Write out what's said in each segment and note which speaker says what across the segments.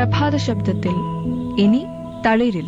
Speaker 1: പ്രഭാത ശബ്ദത്തിൽ ഇനി തളിരില്ല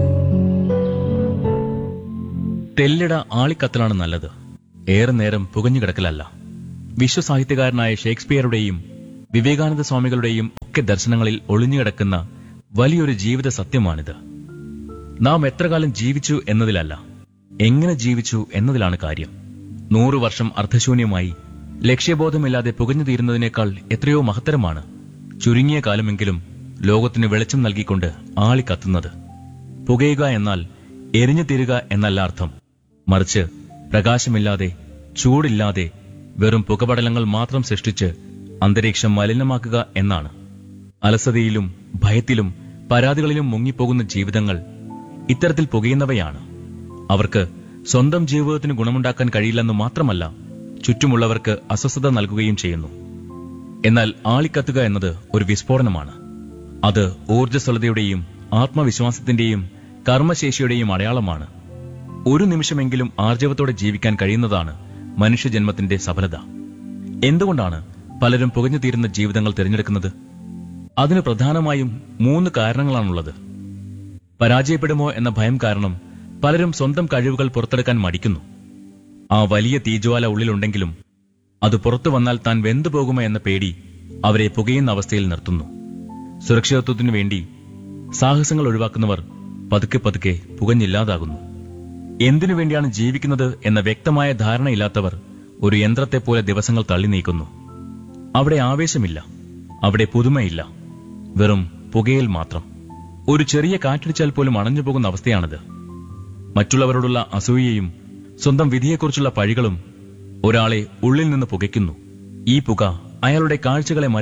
Speaker 2: തെല്ലിട ആളിക്കത്തലാണ് നല്ലത് ഏറെ നേരം പുകഞ്ഞു കിടക്കലല്ല വിശ്വസാഹിത്യകാരനായ ഷേക്സ്പിയറുടെയും വിവേകാനന്ദ സ്വാമികളുടെയും ഒക്കെ ദർശനങ്ങളിൽ ഒളിഞ്ഞുകിടക്കുന്ന വലിയൊരു ജീവിത സത്യമാണിത് നാം എത്ര കാലം ജീവിച്ചു എന്നതിലല്ല എങ്ങനെ ജീവിച്ചു എന്നതിലാണ് കാര്യം നൂറു വർഷം അർത്ഥശൂന്യമായി ലക്ഷ്യബോധമില്ലാതെ പുകഞ്ഞു തീരുന്നതിനേക്കാൾ എത്രയോ മഹത്തരമാണ് ചുരുങ്ങിയ കാലമെങ്കിലും ലോകത്തിന് വെളിച്ചം നൽകിക്കൊണ്ട് ആളിക്കത്തുന്നത് പുകയുക എന്നാൽ എരിഞ്ഞു തീരുക എന്നല്ല അർത്ഥം മറിച്ച് പ്രകാശമില്ലാതെ ചൂടില്ലാതെ വെറും പുകപടലങ്ങൾ മാത്രം സൃഷ്ടിച്ച് അന്തരീക്ഷം മലിനമാക്കുക എന്നാണ് അലസതയിലും ഭയത്തിലും പരാതികളിലും മുങ്ങിപ്പോകുന്ന ജീവിതങ്ങൾ ഇത്തരത്തിൽ പുകയുന്നവയാണ് അവർക്ക് സ്വന്തം ജീവിതത്തിന് ഗുണമുണ്ടാക്കാൻ കഴിയില്ലെന്ന് മാത്രമല്ല ചുറ്റുമുള്ളവർക്ക് അസ്വസ്ഥത നൽകുകയും ചെയ്യുന്നു എന്നാൽ ആളിക്കത്തുക എന്നത് ഒരു വിസ്ഫോടനമാണ് അത് ഊർജ്ജസ്വലതയുടെയും ആത്മവിശ്വാസത്തിന്റെയും കർമ്മശേഷിയുടെയും അടയാളമാണ് ഒരു നിമിഷമെങ്കിലും ആർജവത്തോടെ ജീവിക്കാൻ കഴിയുന്നതാണ് മനുഷ്യജന്മത്തിന്റെ സഫലത എന്തുകൊണ്ടാണ് പലരും പുകഞ്ഞു തീരുന്ന ജീവിതങ്ങൾ തിരഞ്ഞെടുക്കുന്നത് അതിന് പ്രധാനമായും മൂന്ന് കാരണങ്ങളാണുള്ളത് പരാജയപ്പെടുമോ എന്ന ഭയം കാരണം പലരും സ്വന്തം കഴിവുകൾ പുറത്തെടുക്കാൻ മടിക്കുന്നു ആ വലിയ തീജ്വാല ഉള്ളിലുണ്ടെങ്കിലും അത് പുറത്തു വന്നാൽ താൻ വെന്തുപോകുമോ എന്ന പേടി അവരെ പുകയുന്ന അവസ്ഥയിൽ നിർത്തുന്നു സുരക്ഷിതത്വത്തിനു വേണ്ടി സാഹസങ്ങൾ ഒഴിവാക്കുന്നവർ പതുക്കെ പതുക്കെ പുകഞ്ഞില്ലാതാകുന്നു എന്തിനു വേണ്ടിയാണ് ജീവിക്കുന്നത് എന്ന വ്യക്തമായ ധാരണയില്ലാത്തവർ ഒരു യന്ത്രത്തെപ്പോലെ ദിവസങ്ങൾ തള്ളി നീക്കുന്നു അവിടെ ആവേശമില്ല അവിടെ പുതുമയില്ല വെറും പുകയിൽ മാത്രം ഒരു ചെറിയ കാറ്റടിച്ചാൽ പോലും അണഞ്ഞു പോകുന്ന അവസ്ഥയാണിത് മറ്റുള്ളവരോടുള്ള അസൂയയും സ്വന്തം വിധിയെക്കുറിച്ചുള്ള പഴികളും ഒരാളെ ഉള്ളിൽ നിന്ന് പുകയ്ക്കുന്നു ഈ പുക അയാളുടെ കാഴ്ചകളെ